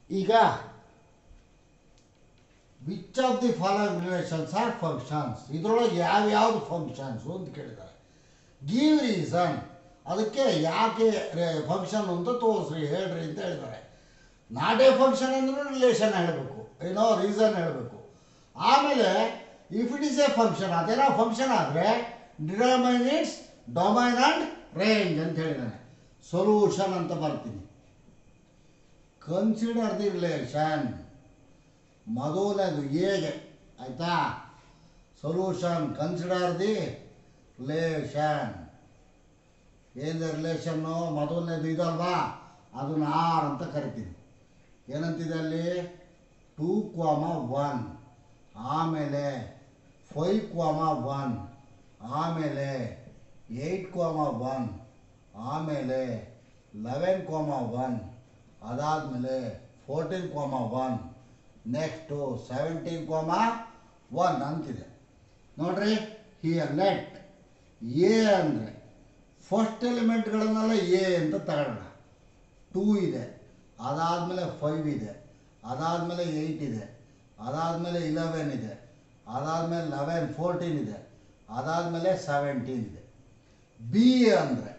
ಈಗ which of the following relations are functions ಇದರೊಳಗೆ ಯಾವ್ಯಾವ್ದು ಫಂಕ್ಷನ್ಸು ಅಂತ ಕೇಳಿದ್ದಾರೆ ಗಿವ್ ರೀಸನ್ ಅದಕ್ಕೆ ಯಾಕೆ ಫಂಕ್ಷನ್ ಅಂತ ತೋರಿಸ್ರಿ ಹೇಳ್ರಿ ಅಂತ ಹೇಳಿದ್ದಾರೆ ನಾಟ್ ಎ ಫಂಕ್ಷನ್ ಅಂದ್ರೂ ರಿಲೇಷನ್ ಹೇಳಬೇಕು ಏನೋ ರೀಸನ್ ಹೇಳಬೇಕು ಆಮೇಲೆ if it is a function ಅದೇನೋ ಫಂಕ್ಷನ್ ಆದರೆ determine its domain and range ಅಂತ ಹೇಳಿದ್ದಾನೆ ಸೊಲ್ಯೂಷನ್ ಅಂತ ಬರ್ತೀನಿ ಕನ್ಸಿಡರ್ ದಿ ರಿಲೇಷನ್ ಮೊದಲನೇದು ಹೇಗೆ ಆಯಿತಾ ಸೊಲ್ಯೂಷನ್ ಕನ್ಸಿಡರ್ ದಿ ರಿಲೇಷನ್ ಏನಿದೆ ರಿಲೇಷನ್ನು ಮೊದಲನೇದು ಇದಲ್ವಾ ಅದನ್ನ ಆರ್ ಅಂತ ಕರಿತೀನಿ ಏನಂತಿದೆ ಅಲ್ಲಿ ಟೂ ಕ್ವಾಮ ಒನ್ ಆಮೇಲೆ ಫೈವ್ ಕ್ವಾಮ ಒನ್ ಆಮೇಲೆ ಏಯ್ಟ್ ಕ್ವಾಮ ಒನ್ ಆಮೇಲೆ ಲೆವೆನ್ ಕ್ವಾಮ ಒನ್ ಅದಾದಮೇಲೆ fourteen comma one next seventeen comma one ಅಂತಿದೆ ನೋಡ್ರಿ ಹಿಯರ್ ಲೆಟ್ ಎ ಅಂದರೆ ಫಸ್ಟ್ ಎಲಿಮೆಂಟ್ಗಳನ್ನೆಲ್ಲ ಎ ಅಂತ ತಗೊಳ್ಳೋಣ ಟೂ ಇದೆ ಅದಾದಮೇಲೆ ಫೈವ್ ಇದೆ ಅದಾದಮೇಲೆ ಏಯ್ಟ್ ಇದೆ ಅದಾದಮೇಲೆ ಇಲೆವೆನ್ ಇದೆ ಅದಾದಮೇಲೆ ಲೆವೆನ್ ಫೋರ್ಟೀನ್ ಇದೆ ಅದಾದಮೇಲೆ ಸೆವೆಂಟೀನ್ ಇದೆ ಬಿ ಅಂದರೆ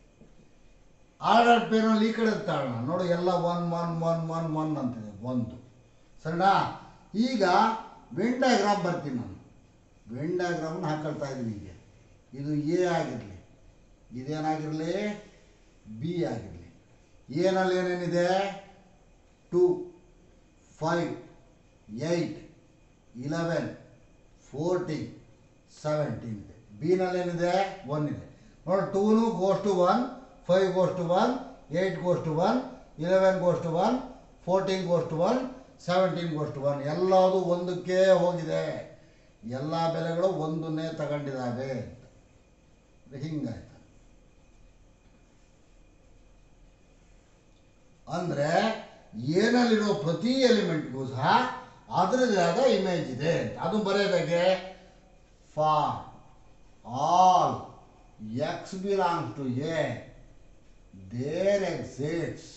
ಆರ್ಡರ್ ಪೇನಲ್ಲಿ ಈ ಕಡೆ ತಗೊಳ್ಳೋಣ ನೋಡು ಎಲ್ಲ one one one one one ಅಂತಿದೆ ಒಂದು ಸರಿನಾ ಈಗ ವೆನ್ ಡಯಾಗ್ರಾಮ್ ಬರ್ತೀನಿ ನಾನು ವೆನ್ ಡಯಾಗ್ರಾಮ್ನ ಹಾಕೊಳ್ತಾ ಇದ್ದೀನಿ ಈಗ ಇದು ಎ ಆಗಿರಲಿ ಇದೇನಾಗಿರಲಿ ಬಿ ಆಗಿರಲಿ ಏನಲ್ಲಿ ಏನೇನಿದೆ two five eight eleven fourteen seventeen ಇದೆ ಬಿನಲ್ಲಿ ಏನಿದೆ ಒನ್ ಇದೆ ನೋಡಿ ಟೂನು goes to one five goes to one eight goes to one eleven goes to one fourteen goes to one seventeen goes to one ಎಲ್ಲದು ಒಂದಕ್ಕೆ ಹೋಗಿದೆ ಎಲ್ಲ ಬೆಲೆಗಳು ಒಂದನ್ನೇ ತಗೊಂಡಿದ್ದಾವೆ ಅಂತ ಹಿಂಗಾಯ್ತು ಅಂದರೆ ಏನಲ್ಲಿರೋ ಪ್ರತಿ ಎಲಿಮೆಂಟ್ಗೂ ಸಹ ಅದರದೇ ಆದ ಇಮೇಜ್ ಇದೆ ಅಂತ ಅದು ಬರೆಯೋದಾಗೆ for all X belongs to A there exists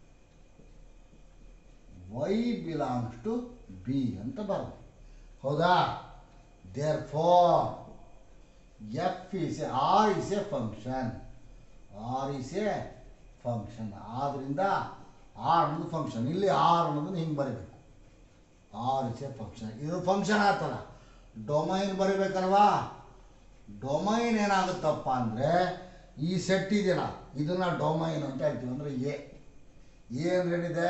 Y belongs to B ಅಂತ ಬರ್ತದೆ ಹೌದಾ therefore F is a R is a function R is a function ಆದ್ದರಿಂದ ಆರ್ ಅನ್ನೋದು ಫಂಕ್ಷನ್ ಇಲ್ಲಿ ಆರ್ ಅನ್ನೋದನ್ನ ಹಿಂಗೆ ಬರೀಬೇಕು ಆರ್ ಇಸ್ ಎ ಫಂಕ್ಷನ್ ಇದು ಫಂಕ್ಷನ್ ಆಗ್ತಲ್ಲ ಡೊಮೈನ್ ಬರೀಬೇಕಲ್ವಾ ಡೊಮೈನ್ ಏನಾಗುತ್ತಪ್ಪ ಅಂದರೆ ಈ ಸೆಟ್ ಇದೆಯಲ್ಲ ಇದನ್ನು ಡೊಮೈನ್ ಅಂತ ಹೇಳ್ತೀವಿ ಅಂದರೆ ಎ ಎ ಅಂದ್ರೆ ಏನಿದೆ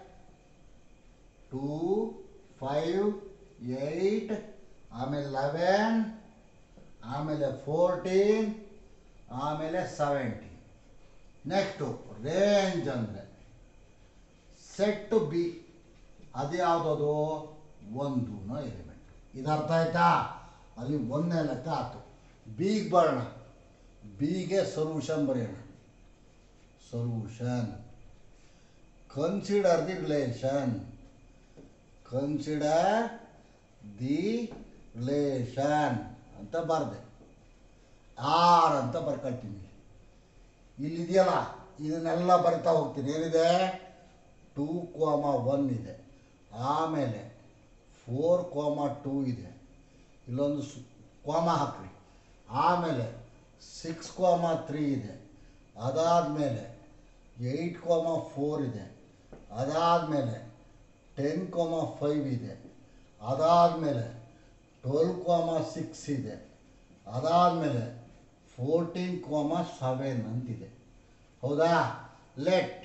ಟೂ ಫೈವ್ ಏಯ್ಟ್ ಆಮೇಲೆ ಲೆವೆನ್ ಆಮೇಲೆ ಫೋರ್ಟೀನ್ ಆಮೇಲೆ ಸೆವೆಂಟೀನ್ ನೆಕ್ಸ್ಟು ರೇಂಜ್ ಅಂದರೆ ಸೆಟ್ ಬಿ ಅದು ಯಾವುದದು ಒಂದು ಎಲಿಮೆಂಟ್ ಇದು ಅರ್ಥ ಆಯ್ತಾ ಅಲ್ಲಿ ಒಂದನೇ ಲೆಕ್ಕ ಆಯ್ತು ಬಿಗೆ ಬರೋಣ ಬಿಗೆ ಸೊಲ್ಯೂಷನ್ ಬರೆಯೋಣ solution consider the relation consider the relation ಅಂತ ಬರೆದೆ ಆರ್ ಅಂತ ಬರ್ಕೊಳ್ತೀನಿ ಇಲ್ಲಿದೆಯಲ್ಲ ಇದನ್ನೆಲ್ಲ ಬರ್ತಾ ಹೋಗ್ತೀನಿ ಏನಿದೆ ಟೂ ಕೋಮ ಒನ್ ಇದೆ ಆಮೇಲೆ ಫೋರ್ ಕೋಮ ಟೂ ಇದೆ ಇಲ್ಲೊಂದು ಸು ಕೋಮ ಹಾಕ್ರಿ ಆಮೇಲೆ ಸಿಕ್ಸ್ ಕೋಮ ತ್ರೀ ಇದೆ ಅದಾದಮೇಲೆ ಏಯ್ಟ್ ಕೋಮ ಫೋರ್ ಇದೆ ಅದಾದಮೇಲೆ ಟೆನ್ ಕೋಮ ಫೈವ್ ಇದೆ ಅದಾದಮೇಲೆ ಟ್ವೆಲ್ ಕೋಮ ಸಿಕ್ಸ್ ಇದೆ ಅದಾದಮೇಲೆ ಫೋರ್ಟೀನ್ ಕೋಮ ಸೆವೆನ್ ಅಂತಿದೆ ಹೌದಾ ಲೆಟ್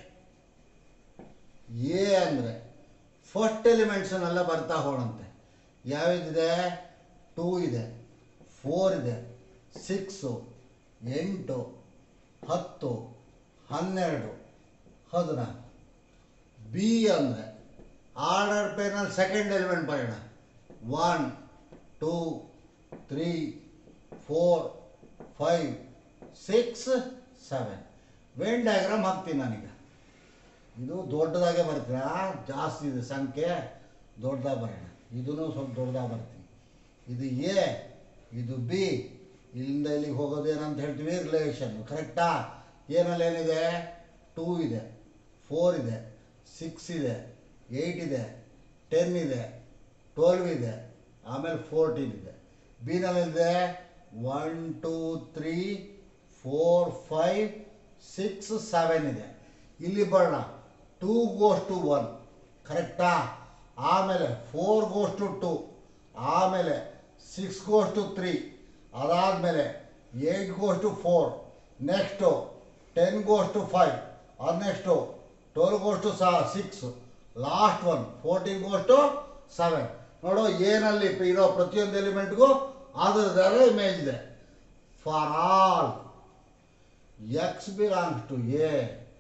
ಎ ಅಂದರೆ ಫಸ್ಟ್ ಎಲಿಮೆಂಟ್ಸನ್ನೆಲ್ಲ ಬರ್ತಾ ಹೋಣಂತೆ ಯಾವ್ದಿದೆ ಟೂ ಇದೆ ಫೋರ್ ಇದೆ ಸಿಕ್ಸು ಎಂಟು ಹತ್ತು ಹನ್ನೆರಡು ಹದಿನಾಲ್ಕು ಬಿ ಅಂದರೆ ಆರ್ಡರ್ ಪೇನಲ್ಲಿ ಸೆಕೆಂಡ್ ಎಲಿಮೆಂಟ್ ಬರೋಣ one two three four five six seven Venn diagram ಹಾಕ್ತೀನಿ ನಾನೀಗ ಇದು ದೊಡ್ಡದಾಗೆ ಬರ್ತೀರಾ ಜಾಸ್ತಿ ಇದೆ ಸಂಖ್ಯೆ ದೊಡ್ಡದಾಗಿ ಬರೋಣ ಇದನ್ನು ಸ್ವಲ್ಪ ದೊಡ್ಡದಾಗಿ ಬರ್ತೀನಿ ಇದು ಎ ಇದು ಬಿ ಇಲ್ಲಿಂದ ಇಲ್ಲಿಗೆ ಹೋಗೋದು ಏನಂತ ಹೇಳ್ತೀವಿ ರಿಲೇಷನ್ ಕರೆಕ್ಟಾ ಏನಲ್ಲಿ ಏನಿದೆ ಟೂ ಇದೆ ಫೋರ್ ಇದೆ ಸಿಕ್ಸ್ ಇದೆ ಏಯ್ಟ್ ಇದೆ ಟೆನ್ ಇದೆ ಟ್ವೆಲ್ವ್ ಇದೆ ಆಮೇಲೆ ಫೋರ್ಟೀನ್ ಇದೆ ಬಿನಲ್ಲಿದೆ one two three four five six seven ಇದೆ ಇಲ್ಲಿ ಬರೋಣ ಟೂ ಗೋಸ್ ಟು ಒನ್ ಕರೆಕ್ಟಾ ಆಮೇಲೆ ಫೋರ್ ಗೋಸ್ ಟು ಟು ಆಮೇಲೆ ಸಿಕ್ಸ್ ಗೋಸ್ ಟು ತ್ರೀ ಅದಾದಮೇಲೆ eight goes to four next ten goes to five ಅದು ನೆಕ್ಸ್ಟು ಟ್ವೆಲ್ ಗೋಸ್ ಟು ಸಾ six last one fourteen goes to seven ನೋಡು ಏನಲ್ಲಿ ಇರೋ ಪ್ರತಿಯೊಂದು ಎಲಿಮೆಂಟ್ಗೂ ಅದರದೇ ಇಮೇಜ್ ಇದೆ for all X belongs to A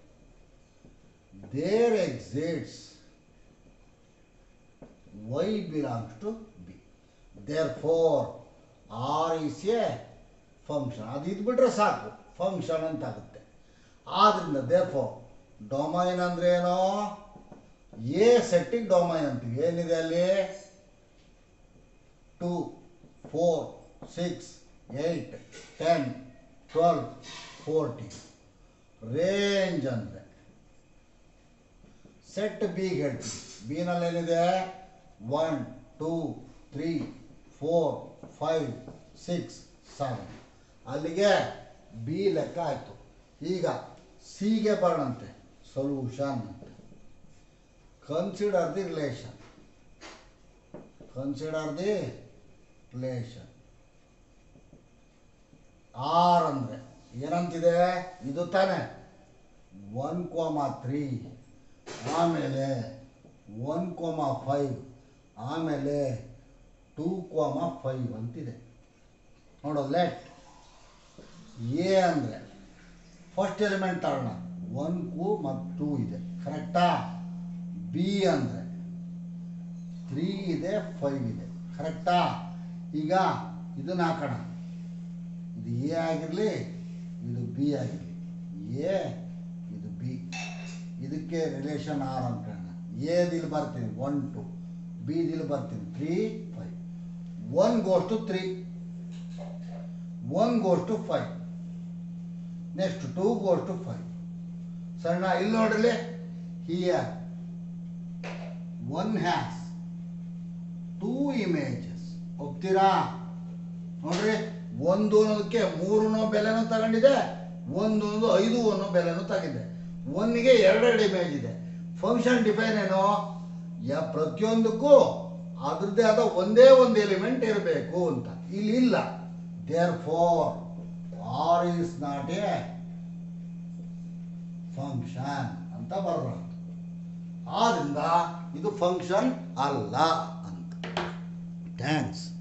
there exists Y belongs to B therefore R is a function ಅದು ಇದ್ಬಿಟ್ರೆ ಸಾಕು ಫಂಕ್ಷನ್ ಅಂತ ಆಗುತ್ತೆ ಆದ್ದರಿಂದ ದೇರ್ ಫೋರ್ ಡೊಮೈನ್ ಅಂದ್ರೆ ಏನೋ ಎ ಸೆಟ್ಟಿಗೆ ಡೊಮೈನ್ ಅಂತೀವಿ ಏನಿದೆ ಅಲ್ಲಿ two four six eight ten twelve fourteen range ಅಂದರೆ ಸೆಟ್ ಬಿಗೆ ಹೇಳ್ತೀವಿ ಬಿನಲ್ಲಿ ಏನಿದೆ one two three four five six seven ಅಲ್ಲಿಗೆ ಬಿ ಲೆಕ್ಕ ಆಯಿತು ಈಗ ಸಿಗೆ ಬರೋಣಂತೆ ಸೊಲ್ಯೂಷನ್ ಅಂತ consider the relation consider the relation R ಅಂದರೆ ಏನಂತಿದೆ ಇದು ತಾನೆ ಒನ್ ಕೋಮ ತ್ರೀ ಆಮೇಲೆ ಒನ್ ಕೋಮ ಫೈವ್ ಆಮೇಲೆ ಟೂ ಕೋಮ ಫೈವ್ ಅಂತಿದೆ ನೋಡು ಲೆಟ್ ಎ ಅಂದರೆ ಫಸ್ಟ್ ಎಲಿಮೆಂಟ್ ತಗೋಣ ಒನ್ ಕು ಮತ್ತು ಟೂ ಇದೆ ಕರೆಕ್ಟಾ ಬಿ ಅಂದರೆ ತ್ರೀ ಇದೆ ಫೈವ್ ಇದೆ ಕರೆಕ್ಟಾ ಈಗ ಇದನ್ನ ಹಾಕೋಣ ಇದು ಎ ಆಗಿರಲಿ ಇದು ಬಿ ಆಗಿರಲಿ ಎ ಇದು ಬಿ ಇದಕ್ಕೆ ರಿಲೇಷನ್ ಆರ್ ಅನ್ಕೋಣ ಎದಿಲ್ಲಿ ಬರ್ತೀನಿ ಒನ್ ಟು ಬಿದಿಲ್ಲಿ ಬರ್ತೀನಿ three five one goes to three one goes to five next two goes to five ಸಣ್ಣ ಇಲ್ಲಿ ನೋಡ್ರಿ here one has two images ಒಪ್ತೀರಾ ನೋಡ್ರಿ ಒಂದು ಅನ್ನೋದಕ್ಕೆ ಮೂರನ್ನೋ ಬೆಲೆನೂ ತಗೊಂಡಿದೆ ಒಂದು ಅನ್ನೋದು ಐದು ಅನ್ನೋ ಬೆಲೆನೂ ತಗೊಂಡಿದೆ ಒನ್ನಿಗೆ ಎರಡೆರಡು ಇಮೇಜ್ ಇದೆ ಫಂಕ್ಷನ್ ಡಿಫೈನ್ ಏನು ಯಾ ಪ್ರತಿಯೊಂದಕ್ಕೂ ಅದ್ರದ್ದೇ ಆದ ಒಂದೇ ಒಂದು ಎಲಿಮೆಂಟ್ ಇರಬೇಕು ಅಂತ ಇಲ್ಲಿ ಇಲ್ಲ therefore R is not a function ಅಂತ ಬರೋದು ಆದ್ರಿಂದ ಇದು ಫಂಕ್ಷನ್ ಅಲ್ಲ ಅಂತ ಥ್ಯಾಂಕ್ಸ್